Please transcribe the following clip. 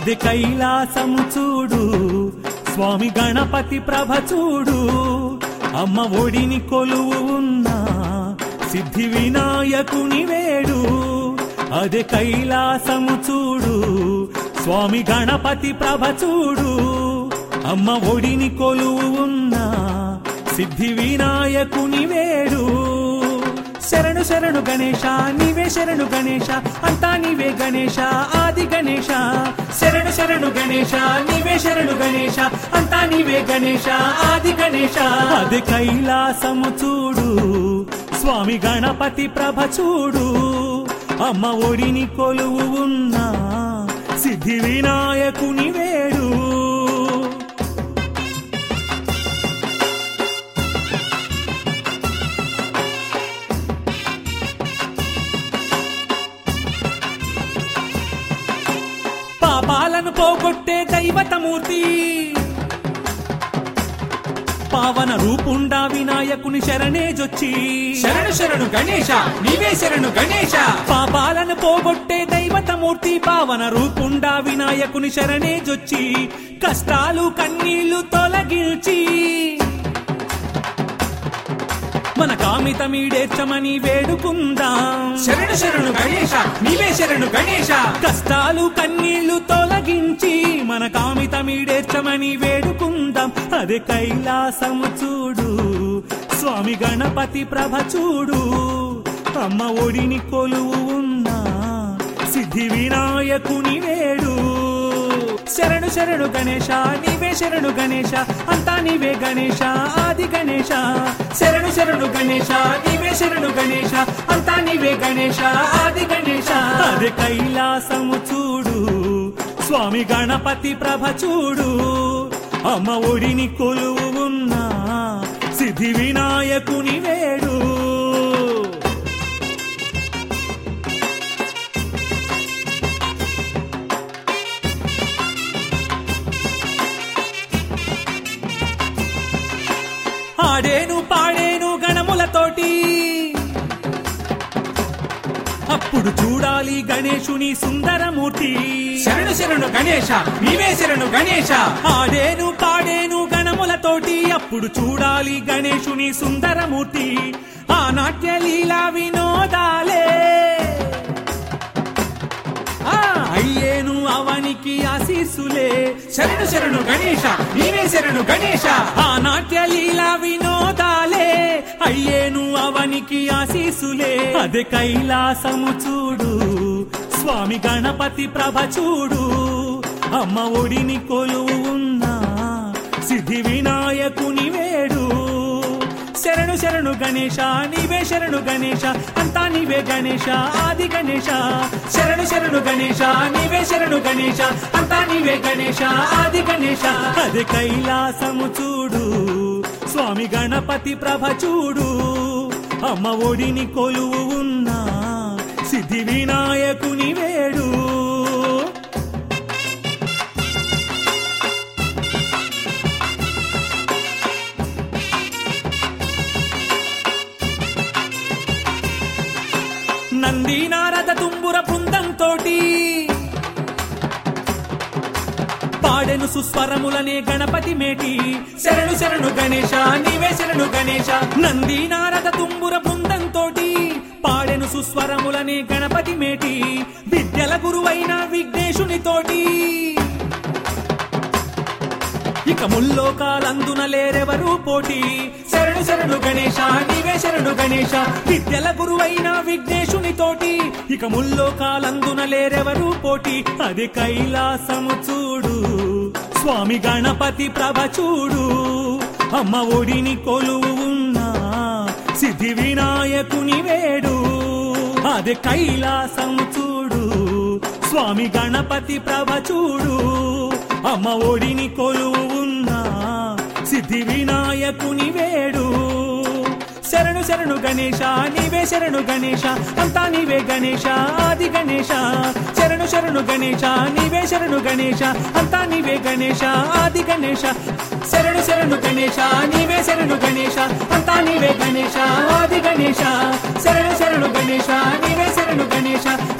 అది కైలాసము చూడు స్వామి గణపతి ప్రభ చూడు అమ్మ ఒడిని కొలువు ఉన్న సిద్ధి వినాయకుని వేడు అదే కైలాసము చూడు స్వామి గణపతి ప్రభ చూడు అమ్మ ఒడిని కొలువు ఉన్న సిద్ధి వినాయకుని వేడు శరణు శరణు గణేశ నీవే శరణు గణేశ అంతా నీవే గణేశ ఆది గణేశ శరణు శరణు గణేశ నీవే శరణు గణేశ అంతా నీవే గణేశ ఆది గణేశ అది కైలాసము చూడు స్వామి గణపతి ప్రభ చూడు అమ్మ ఒడిని కొలువు ఉన్న సిద్ధి వినాయకుని వేడు పాపాలను పోగొట్టే దైవతమూర్తి పావన రూపుండా వినాయకుని శరణేజొచ్చి శరణు శరణు గణేశ నీవే శరణు గణేశ పాపాలను పోగొట్టే దైవతమూర్తి పావన రూపుండా వినాయకుని శరణేజొచ్చి కష్టాలు కన్నీళ్లు తొలగిల్చి మన కామితమీడేర్చమని వేడుకుందాం శరణు శరణు గణేశ నీవే శరణు గణేశ కష్టాలు కన్నీళ్లు తొలగించి మన కామితమీడేర్చమని వేడుకుందాం అదే కైలాసము చూడు స్వామి గణపతి ప్రభ చూడు అమ్మ ఒడిని కొలువు ఉన్న సిద్ధి వినాయకుని వేడు శరణు శరణు గణేశ నీవే శరణు గణేశ అంతా నీవే గణేశ ఆది గణేశ శరణు శరణు గణేశ నీవే శరణు గణేశ అంతా నీవే గణేశ ఆది గణేశ అదే కైలాసము చూడు స్వామి గణపతి ప్రభ చూడు అమ్మ ఒడిని కొలువు ఉన్న సిద్ధి వినాయకుని వేడు ఆడేను పాడేను గణములతోటి అప్పుడు చూడాలి గణేశుని సుందరమూర్తి శరణు శరణు గణేశ నీవే శరణు గణేశ ఆడేను పాడేను గణములతోటి అప్పుడు చూడాలి గణేశుని సుందరమూర్తి ఆ నాట్య లీలా వినోదాలే ఆ అయ్యేను అవనికి ఆశీస్సులే శరణు శరణు గణేశ నీవే శరణు గణేశ ఆ నాట్య లీలా వినోదాలే అయ్యేను అవనికి ఆశీసులే అదే కైలాసము చూడు స్వామి గణపతి ప్రభ చూడు అమ్మ ఒడిని కొలువు ఉన్న సిద్ధి వినాయకుని వేడు శరణు శరణు గణేశ నీవే శరణు గణేశ అంతా నీవే గణేశ ఆది గణేశ శరణు శరణు గణేశ నీవే శరణు గణేశ అంతా నీవే గణేశ ఆది గణేశ అది కైలాసము చూడు స్వామి గణపతి ప్రభ చూడు అమ్మ ఒడిని కొలువు ఉన్న సిద్ధి వినాయకుని వేడు నంది నారద తుంబుర బృందంతోటి పాడెను సుస్వరములనే గణపతి మేటి శరణు శరణు గణేశ నీవే శరణు గణేశ నంది నారద తుంబుర బృందంతోటి పాడెను సుస్వరములనే గణపతి మేటి విద్యల గురువైన విఘ్నేశునితోటి ఇక ముల్లోకాలందున లేరెవరు పోటీ శరణు శరణు గణేశ నీవే శరణు గణేశ విద్యల గురువైన విఘ్నేశుని తోటి ఇక ముల్లోకాలందున లేరెవరు పోటీ అది కైలాసము చూడు స్వామి గణపతి ప్రభ చూడు అమ్మ ఒడిని కొలువు ఉన్న సిద్ధి వినాయకుని వేడు అది కైలాసము చూడు స్వామి గణపతి ప్రభ చూడు అమ్మ ఒడిని కొలువు ఉన్న సిద్ధి వినాయకుని వేడు శరణు శరణు గణేశ నీవే శరణు గణేశ అంతా నీవే గణేశ ఆది గణేశ శరణు శరణు గణేశ నీవే శరణు గణేశ అంతా నీవే గణేశ ఆది గణేశ శరణు శరణు గణేశ నీవే శరణు గణేశ అంతా నీవే గణేశ ఆది గణేశ శరణు శరణు గణేశ నీవే శరణు గణేశ